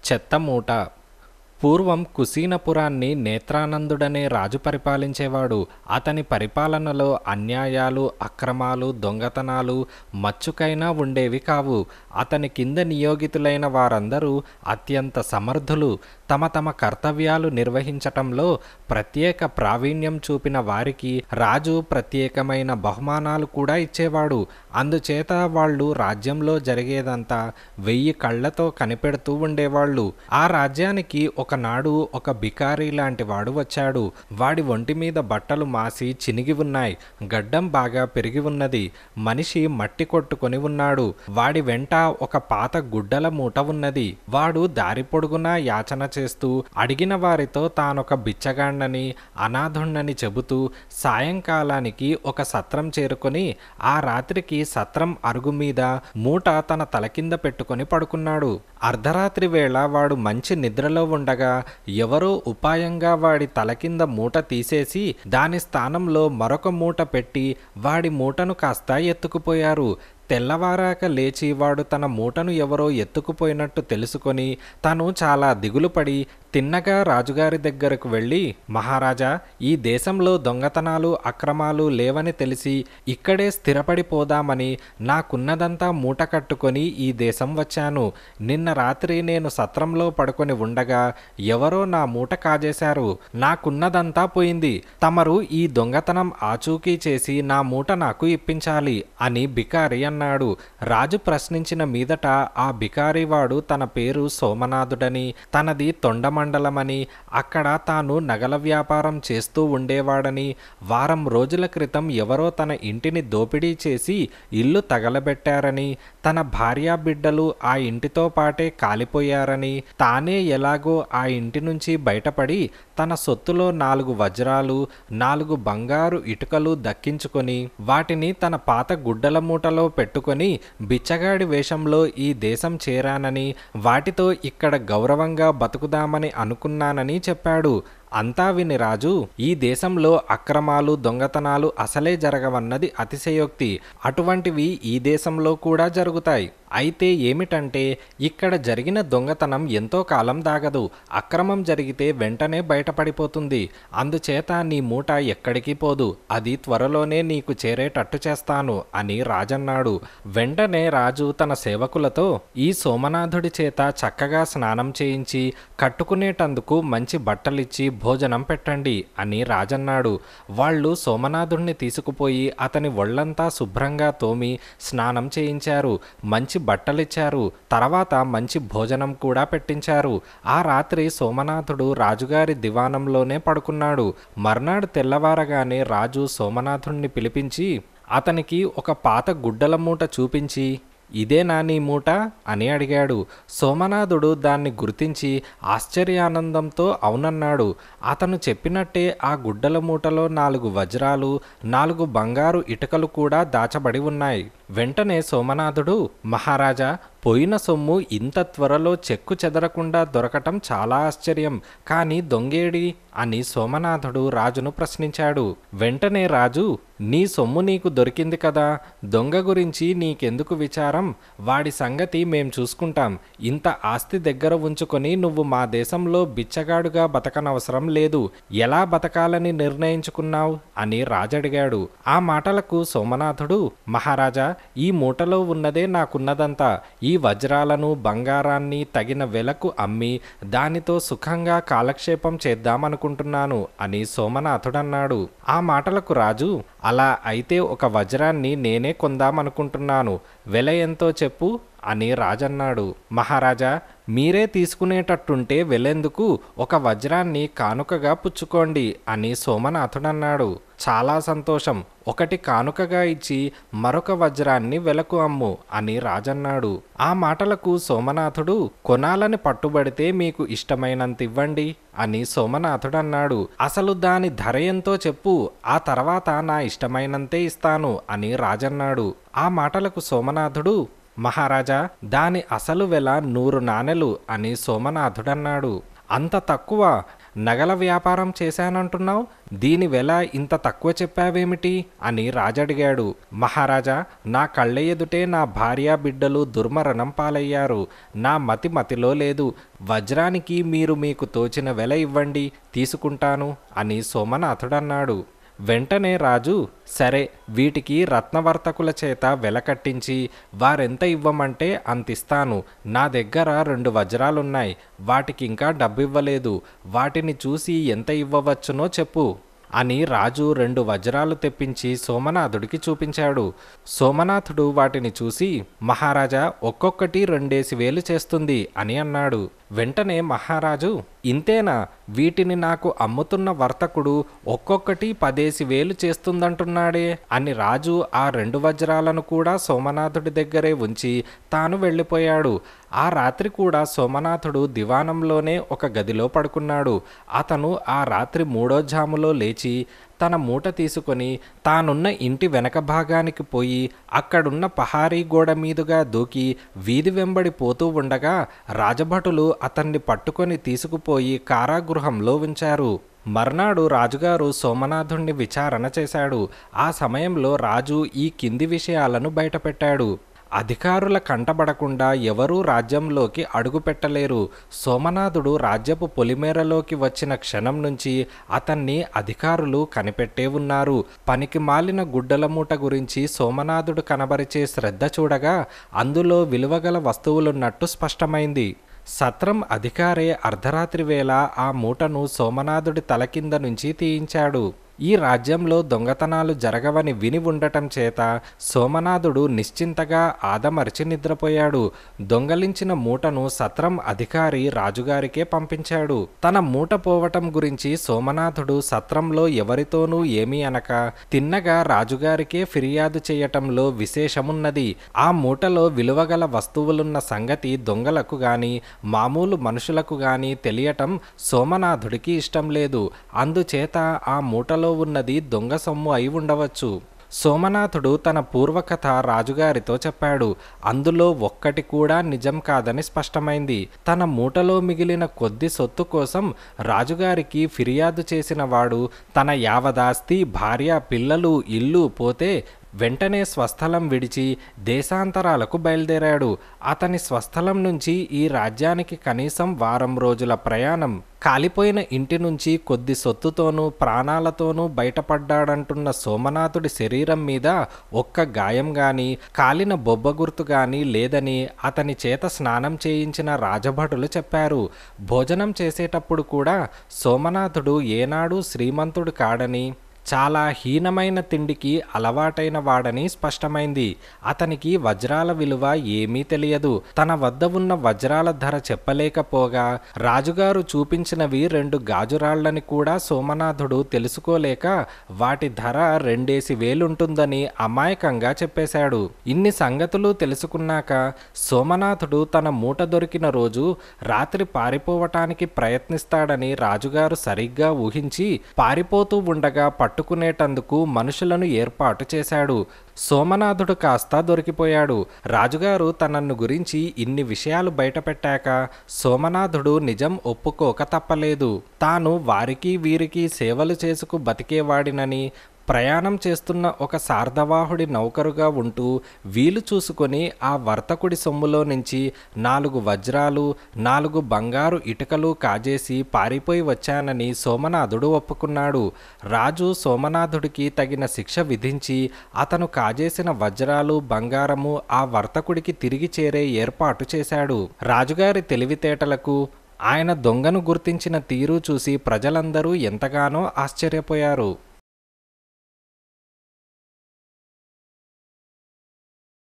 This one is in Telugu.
చెత్తమూట పూర్వం కుశీనపురాన్ని నేత్రానందుడనే రాజు పరిపాలించేవాడు అతని పరిపాలనలో అన్యాయాలు అక్రమాలు దొంగతనాలు మచ్చుకైనా ఉండేవి కావు అతని కింద నియోగితులైన వారందరూ అత్యంత సమర్థులు తమ తమ కర్తవ్యాలు నిర్వహించటంలో ప్రత్యేక ప్రావీణ్యం చూపిన వారికి రాజు ప్రత్యేకమైన బహుమానాలు కూడా ఇచ్చేవాడు అందుచేత వాళ్ళు రాజ్యంలో జరిగేదంతా వెయ్యి కళ్ళతో కనిపెడుతూ ఉండేవాళ్ళు ఆ రాజ్యానికి ఒకనాడు ఒక బికారి లాంటి వాడు వచ్చాడు వాడి ఒంటి మీద బట్టలు మాసి చినిగి ఉన్నాయి గడ్డం బాగా పెరిగి ఉన్నది మనిషి మట్టి కొట్టుకొని ఉన్నాడు వాడి వెంట ఒక పాత గుడ్డల మూట ఉన్నది వాడు దారి పొడుగునా యాచన చేస్తూ అడిగిన వారితో తానొక బిచ్చగాండని అనాథుణ్ణని చెబుతూ సాయంకాలానికి ఒక సత్రం చేరుకొని ఆ రాత్రికి సత్రం అరుగు మీద మూట తన తల కింద పెట్టుకొని పడుకున్నాడు అర్ధరాత్రి వేళ వాడు మంచి నిద్రలో ఉండగా ఎవరో ఉపాయంగా వాడి తల కింద మూట తీసేసి దాని స్థానంలో మరొక మూట పెట్టి వాడి మూటను కాస్త ఎత్తుకుపోయారు తెల్లవారాక లేచి వాడు తన మూటను ఎవరో ఎత్తుకుపోయినట్టు తెలుసుకొని తను చాలా దిగులుపడి తిన్నగా రాజుగారి దగ్గరకు వెళ్ళి మహారాజా ఈ దేశంలో దొంగతనాలు అక్రమాలు లేవని తెలిసి ఇక్కడే స్థిరపడిపోదామని నాకున్నదంతా మూట కట్టుకొని ఈ దేశం వచ్చాను నిన్న రాత్రి నేను సత్రంలో పడుకొని ఉండగా ఎవరో నా మూట కాజేశారు నాకున్నదంతా పోయింది తమరు ఈ దొంగతనం ఆచూకీ చేసి నా మూట నాకు ఇప్పించాలి అని బికారి అన్నాడు రాజు ప్రశ్నించిన మీదట ఆ బికారివాడు తన పేరు సోమనాథుడని తనది తొండమండలమని అక్కడ తాను నగల వ్యాపారం చేస్తూ ఉండేవాడని వారం రోజుల క్రితం ఎవరో తన ఇంటిని దోపిడీ చేసి ఇల్లు తగలబెట్టారని తన భార్యా బిడ్డలు ఆ ఇంటితో పాటే కాలిపోయారని తానే ఎలాగో ఆ ఇంటి నుంచి బయటపడి తన సొత్తులో నాలుగు వజ్రాలు నాలుగు బంగారు ఇటుకలు దక్కించుకొని వాటిని తన పాత గుడ్డల మూటలో పెట్టుకొని బిచ్చగాడి వేషంలో ఈ దేశం చేరానని వాటితో ఇక్కడ గౌరవంగా బతుకుదామని అనుకున్నానని చెప్పాడు అంతా విని రాజు ఈ దేశంలో అక్రమాలు దొంగతనాలు అసలే జరగవన్నది అతిశయోక్తి అటువంటివి ఈ దేశంలో కూడా జరుగుతాయి అయితే ఏమిటంటే ఇక్కడ జరిగిన దొంగతనం ఎంతో కాలం దాగదు అక్రమం జరిగితే వెంటనే బయటపడిపోతుంది అందుచేత నీ మూట ఎక్కడికి పోదు అది త్వరలోనే నీకు చేరేటట్టు చేస్తాను అని రాజన్నాడు వెంటనే రాజు తన సేవకులతో ఈ సోమనాథుడి చేత చక్కగా స్నానం చేయించి కట్టుకునేటందుకు మంచి బట్టలిచ్చి భోజనం పెట్టండి అని రాజన్నాడు వాళ్ళు సోమనాథుణ్ణి తీసుకుపోయి అతని ఒళ్ళంతా శుభ్రంగా తోమి స్నానం చేయించారు మంచి బట్టలిచ్చారు తర్వాత మంచి భోజనం కూడా పెట్టించారు ఆ రాత్రి సోమనాథుడు రాజుగారి దివానంలోనే పడుకున్నాడు మర్నాడు తెల్లవారగానే రాజు సోమనాథుణ్ణి పిలిపించి అతనికి ఒక పాత గుడ్డల మూట చూపించి ఇదేనా నీ మూట అని అడిగాడు సోమనాథుడు దాన్ని గుర్తించి ఆశ్చర్యానందంతో అవునన్నాడు అతను చెప్పినట్టే ఆ గుడ్డల మూటలో నాలుగు వజ్రాలు నాలుగు బంగారు ఇటుకలు కూడా దాచబడి ఉన్నాయి వెంటనే సోమనాథుడు మహారాజా పోయిన సొమ్ము ఇంత త్వరలో చెక్కు చెదరకుండా దొరకటం చాలా ఆశ్చర్యం కానీ దొంగేడి అని సోమనాథుడు రాజును ప్రశ్నించాడు వెంటనే రాజు నీ సొమ్ము నీకు దొరికింది కదా దొంగ గురించి నీకెందుకు విచారం వాడి సంగతి మేం చూసుకుంటాం ఇంత ఆస్తి దగ్గర ఉంచుకొని నువ్వు మా దేశంలో బిచ్చగాడుగా బతకనవసరం లేదు ఎలా బతకాలని నిర్ణయించుకున్నావు అని రాజడిగాడు ఆ మాటలకు సోమనాథుడు మహారాజా ఈ మూటలో ఉన్నదే నాకున్నదంతా ఈ వజ్రాలను బంగారాన్ని తగిన వెలకు అమ్మి దానితో సుఖంగా కాలక్షేపం చేద్దామనుకుంటున్నాను అని సోమనాథుడన్నాడు ఆ మాటలకు రాజు అలా అయితే ఒక వజ్రాన్ని నేనే కొందామనుకుంటున్నాను వెల ఎంతో చెప్పు అని రాజన్నాడు మహారాజా మీరే తీసుకునేటట్టుంటే వెలెందుకు ఒక వజ్రాన్ని కానుకగా పుచ్చుకోండి అని సోమనాథుడన్నాడు చాలా సంతోషం ఒకటి కానుకగా ఇచ్చి మరొక వజ్రాన్ని వెలకు అమ్ము అని రాజన్నాడు ఆ మాటలకు సోమనాథుడు కొనాలని పట్టుబడితే మీకు ఇష్టమైనంత ఇవ్వండి అని సోమనాథుడన్నాడు అసలు దాని ధర ఎంతో చెప్పు ఆ తర్వాత నా ఇష్టమైనంతే ఇస్తాను అని రాజన్నాడు ఆ మాటలకు సోమనాథుడు మహారాజా దాని అసలు వెల నూరు నాణెలు అని సోమనాథుడన్నాడు అంత తక్కువ నగల వ్యాపారం చేశానంటున్నావు దీని వెల ఇంత తక్కువ చెప్పావేమిటి అని రాజడిగాడు మహారాజా నా కళ్ళ ఎదుటే నా భార్య బిడ్డలు దుర్మరణం పాలయ్యారు నా మతి మతిలో లేదు వజ్రానికి మీరు మీకు తోచిన వెల ఇవ్వండి తీసుకుంటాను అని సోమనాథుడన్నాడు వెంటనే రాజు సరే వీటికి రత్నవర్తకుల చేత వెల కట్టించి వారెంత ఇవ్వమంటే అంతిస్తాను నా దగ్గర రెండు వజ్రాలున్నాయి వాటికి ఇంకా డబ్బివ్వలేదు వాటిని చూసి ఎంత ఇవ్వవచ్చునో చెప్పు అని రాజు రెండు వజ్రాలు తెప్పించి సోమనాథుడికి చూపించాడు సోమనాథుడు వాటిని చూసి మహారాజా ఒక్కొక్కటి రెండేసి వేలు చేస్తుంది అని అన్నాడు వెంటనే మహారాజు ఇంతేనా వీటిని నాకు అమ్ముతున్న వర్తకుడు ఒక్కొక్కటి పదేసి వేలు చేస్తుందంటున్నాడే అని రాజు ఆ రెండు వజ్రాలను కూడా సోమనాథుడి దగ్గరే ఉంచి తాను వెళ్ళిపోయాడు ఆ రాత్రి కూడా సోమనాథుడు దివానంలోనే ఒక గదిలో పడుకున్నాడు అతను ఆ రాత్రి మూడో జాములో లేచి తన మూట తీసుకొని తానున్న ఇంటి వెనక భాగానికి పోయి అక్కడున్న పహారీ గోడ మీదుగా దూకి వీధి వెంబడి పోతూ ఉండగా రాజభటులు అతన్ని పట్టుకొని తీసుకుపోయి కారాగృహంలో ఉంచారు మర్నాడు రాజుగారు సోమనాథుణ్ణి విచారణ చేశాడు ఆ సమయంలో రాజు ఈ కింది విషయాలను బయటపెట్టాడు అధికారుల కంటబడకుండా ఎవరూ రాజ్యంలోకి అడుగుపెట్టలేరు సోమనాథుడు రాజ్యపు పొలిమేరలోకి వచ్చిన క్షణం నుంచి అతన్ని అధికారులు కనిపెట్టే ఉన్నారు పనికి మాలిన గుడ్డల మూట గురించి సోమనాథుడు కనబరిచే శ్రద్ధ చూడగా అందులో విలువగల వస్తువులున్నట్టు స్పష్టమైంది సత్రం అధికారే అర్ధరాత్రి వేళ ఆ మూటను సోమనాథుడి తల కింద నుంచి తీయించాడు ఈ రాజ్యంలో దొంగతనాలు జరగవని విని ఉండటం చేత సోమనాథుడు నిశ్చింతగా ఆదమర్చి నిద్రపోయాడు దొంగలించిన మూటను సత్రం అధికారి రాజుగారికే పంపించాడు తన మూట పోవటం గురించి సోమనాథుడు సత్రంలో ఎవరితోనూ ఏమీ అనక తిన్నగా రాజుగారికే ఫిర్యాదు చేయటంలో విశేషమున్నది ఆ మూటలో విలువగల వస్తువులున్న సంగతి దొంగలకు గాని మామూలు మనుషులకు గాని తెలియటం సోమనాథుడికి ఇష్టం లేదు అందుచేత ఆ మూటలో ఉన్నది దొంగ సొమ్ము అయి ఉండవచ్చు సోమనాథుడు తన పూర్వకథ రాజుగారితో చెప్పాడు అందులో ఒక్కటి కూడా నిజం కాదని స్పష్టమైంది తన మూటలో మిగిలిన కొద్ది సొత్తు కోసం రాజుగారికి ఫిర్యాదు చేసిన వాడు తన యావదాస్తి భార్య పిల్లలు ఇల్లు పోతే వెంటనే స్వస్థలం విడిచి దేశాంతరాలకు బయలుదేరాడు అతని స్వస్థలం నుంచి ఈ రాజ్యానికి కనీసం వారం రోజుల ప్రయాణం కాలిపోయిన ఇంటి నుంచి కొద్ది సొత్తుతోనూ ప్రాణాలతోనూ బయటపడ్డాడంటున్న సోమనాథుడి శరీరం మీద ఒక్క గాయం గాని కాలిన బొబ్బ గుర్తు గాని లేదని అతని చేత స్నానం చేయించిన రాజభటులు చెప్పారు భోజనం చేసేటప్పుడు కూడా సోమనాథుడు ఏనాడు శ్రీమంతుడు కాడని చాలా హీనమైన తిండికి అలవాటైన వాడని స్పష్టమైంది అతనికి వజ్రాల విలువ ఏమీ తెలియదు తన వద్ద ఉన్న వజ్రాల ధర చెప్పలేకపోగా రాజుగారు చూపించినవి రెండు గాజురాళ్లని కూడా సోమనాథుడు తెలుసుకోలేక వాటి ధర రెండేసి వేలుంటుందని అమాయకంగా చెప్పేశాడు ఇన్ని సంగతులు తెలుసుకున్నాక సోమనాథుడు తన మూట దొరికిన రోజు రాత్రి పారిపోవటానికి ప్రయత్నిస్తాడని రాజుగారు సరిగ్గా ఊహించి పారిపోతూ ఉండగా పట్టుకునేటందుకు మనుషులను ఏర్పాటు చేశాడు సోమనాథుడు కాస్త దొరికిపోయాడు రాజుగారు తనను గురించి ఇన్ని విషయాలు బయటపెట్టాక సోమనాథుడు నిజం ఒప్పుకోక తప్పలేదు తాను వారికి వీరికి సేవలు చేసుకు బతికేవాడినని ప్రయాణం చేస్తున్న ఒక సార్ధవాహుడి నౌకరుగా ఉంటూ వీలు చూసుకొని ఆ వర్తకుడి సొమ్ములో నుంచి నాలుగు వజ్రాలు నాలుగు బంగారు ఇటుకలు కాజేసి పారిపోయి వచ్చానని సోమనాథుడు ఒప్పుకున్నాడు రాజు సోమనాథుడికి తగిన శిక్ష విధించి అతను కాజేసిన వజ్రాలు బంగారము ఆ వర్తకుడికి తిరిగి చేరే ఏర్పాటు చేశాడు రాజుగారి తెలివితేటలకు ఆయన దొంగను గుర్తించిన తీరు చూసి ప్రజలందరూ ఎంతగానో ఆశ్చర్యపోయారు